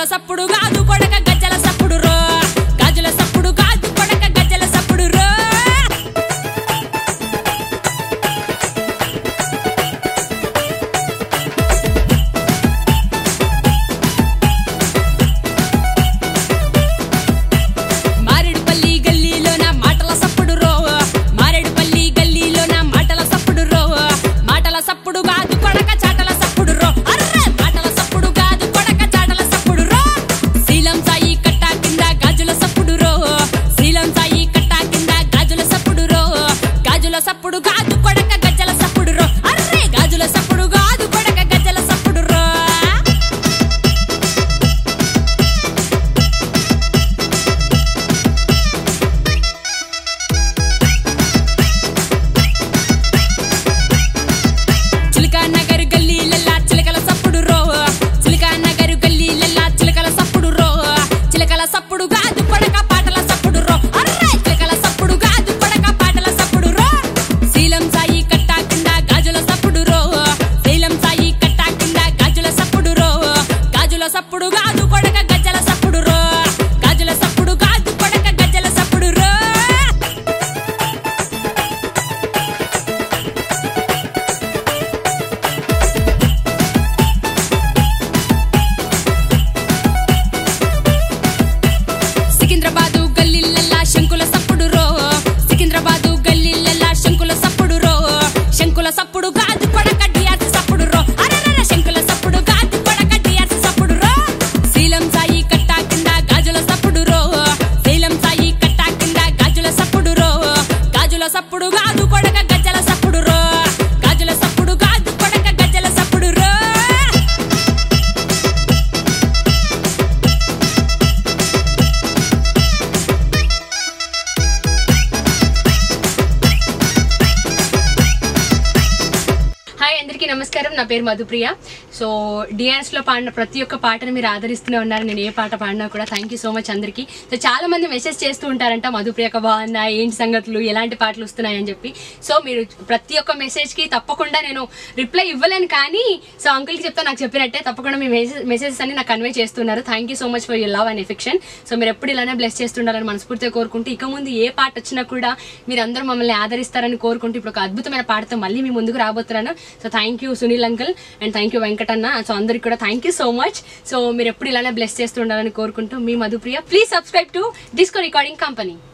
సప్పుడు కాదు కొడక గజ్జల సప్పుడు రో గాజుల సప్పుడు కాదు కొడక గజ్జల సప్పుడు రో మారేడుపల్లి గల్లీలోన మాటల సప్పుడు రో మారేడుపల్లి గల్లీలోన మాటల సప్పుడు రో మాటల సప్పుడు కాదు కొడక చాటల సప్పుడు రో అర్రే మాటల సప్పుడు కాదు కొడక చాటల సప్పుడు రో శీలం సాయి కట్టా కింద గాజుల సప్పుడు రో శీలం సాయి కట్టా కింద గాజుల సప్పుడు రో గాజుల సప్పుడు కాదు కొడక గజ్జల సప్పుడు రో అర్రే గాజుల సప్పుడు కాదు కొడక గజ్జల సప్పుడు రో చిలకా నగర్ గల్లీలల్లా చిలకల సప్పుడు రో చిలకా నగర్ గల్లీలల్లా చిలకల సప్పుడు రో చిలకల సప్పుడు కాదు పడక పాటల సప్పుడు రో అర్రే చిలకల సప్పుడు కాదు పడక పాటల సప్పుడు రో శీలం సాయి కట్టా కింద గాజుల సప్పుడు రో శీలం సాయి కట్టా కింద గాజుల సప్పుడు రో గాజుల సప్పుడు కాదు పడక గజ్జల సప్పుడు రో గాజుల సప్పుడు కాదు పడక గజ్జల సప్పుడు రో సికింద్రాబాదు గల్లీలల్లా శంకుల సప్పుడు రో సికింద్రాబాదు గల్లీలల్లా శంకుల సప్పుడు రో శంకుల సప్పుడు కాదు పడక డియార్స్ సప్పుడు రో అరెరెరె శంకుల సప్పుడు కాదు పడక డియార్స్ సప్పుడు రో శీలం సాయి కట్టా కింద గాజుల సప్పుడు రో శీలం సాయి కట్టా కింద గాజుల సప్పుడు రో గాజుల సప్పుడు కాదు పడక గజ్జల సప్పుడు రో గాజుల సప్పుడు కాదు పడక గజ్జల సప్పుడు రో హాయ్ అందరికీ నమస్కారం నా పేరు మధుప్రియ సో డియాన్స్ లో పాడిన ప్రతి ఒక్క పాటను మీరు ఆదరిస్తూనే ఉన్నారు నేను ఏ పాట పాడినా కూడా థ్యాంక్ యూ సో మచ్ అందరికీ సో చాలా మంది మెసేజ్ చేస్తూ ఉంటారంట మధుప్రియక బాగుందా ఏంటి సంగతులు ఎలాంటి పాటలు వస్తున్నాయని చెప్పి సో మీరు ప్రతి ఒక్క మెసేజ్ కి తప్పకుండా నేను రిప్లై ఇవ్వలేను కానీ సో అంకుల్కి చెప్తా నాకు చెప్పినట్టే తప్పకుండా మీ మెసేజ్ మెసేజెస్ అన్ని నాకు కన్వే చేస్తున్నారు thank you so much for your love and affection so మీరు ఎప్పుడు ఇలానే బ్లెస్ చేస్తుండాలని మనస్ఫూర్తిగా కోరుకుంటూ ఇక ముందు ఏ పాట వచ్చినా కూడా మీరు అందరూ మమ్మల్ని ఆదరిస్తారని కోరుకుంటూ ఇప్పుడు ఒక అద్భుతమైన పాటతో మళ్ళీ మీ ముందుకు రాబోతున్నాను so thank you Sunil uncle and thank you వెంకటన్న సో అందరికి కూడా thank you so much so మీరు ఎప్పుడు ఇలానే బ్లెస్ చేస్తూ ఉండాలని కోరుకుంటూ మీ Madhupriya please subscribe to disco recording company